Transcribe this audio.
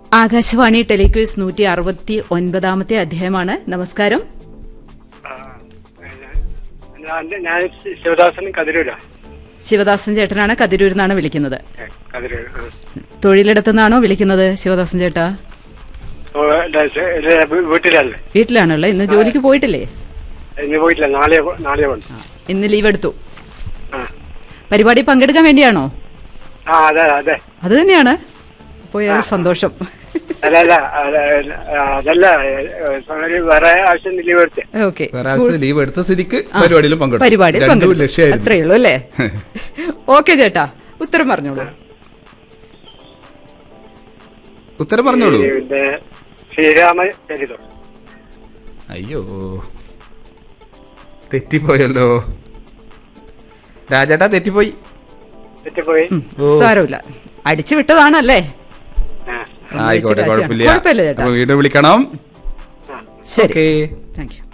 ആകാശവാണി ടെലിക്യൂസ് നൂറ്റി അറുപത്തി ഒൻപതാമത്തെ അധ്യായമാണ് നമസ്കാരം ആ, ഞാൻ ഞാൻ ശിവദാസൻ കതിരൂരാ ശിവദാസൻ ചേട്ടനാണ് കതിരൂരിൽ നിന്നാണ് വിളിക്കുന്നത് ഏ, കതിരൂർ ആ. തൊഴിലിടത്തു നിന്നാണോ വിളിക്കുന്നത് ശിവദാസൻ ചേട്ടാ ഓ, ഇല്ല, ശ- ഇല്ല, വീ- വീട്ടിലല്ലേ വീട്ടിലാണല്ലോ ഇന്ന് ജോലിക്ക് പോയിട്ടില്ലേ ഇന്ന് പോയിട്ടില്ല നാളെ പോ- നാളെ പോകണം ആ, ഇന്ന് ലീവ് എടുത്തു ആ പരിപാടി പങ്കെടുക്കാൻ വേണ്ടിയാണോ ആ അതെ അതെ അത് തന്നെയാണ് പോയാൽ സന്തോഷം അല്ല അല്ല അല്ല, ആ, അതല്ല ഏ, ഒരു വേറെ ആവശ്യം ലീവ് എടുത്തേ ഓക്കെ വേറെ ആവശ്യം ലീവ് എടുത്ത സ്ഥിതിക്ക് പരിപാടിയിലും പങ്കെടുത്തു പരിപാടി രണ്ടും പങ്കെടുത്തു ലക്ഷ്യമായിരുന്നു അത്രേ ഉള്ളൂ അല്ലേ ഓക്കെ ചേട്ടാ ഉത്തരം പറഞ്ഞോളൂ ഉത്തരം പറഞ്ഞോളൂ പിന്നെ ശ്രീരാമ ചരിതം അയ്യോ തെറ്റിപ്പോയല്ലോ രാജേട്ടാ തെറ്റിപ്പോയി തെറ്റിപ്പോയി ഉം, സാരമില്ല അടിച്ചു വിട്ടതാണല്ലേ ആ സമ്മതിച്ച ആയിക്കോട്ടെ കാഴ്ചയാണ്. കുഴപ്പമില്ല കുഴപ്പമില്ല ചേട്ടാ അപ്പൊ വീണ്ടും വിളിക്കണം ആ ശരി ഓക്കേ താങ്ക് യു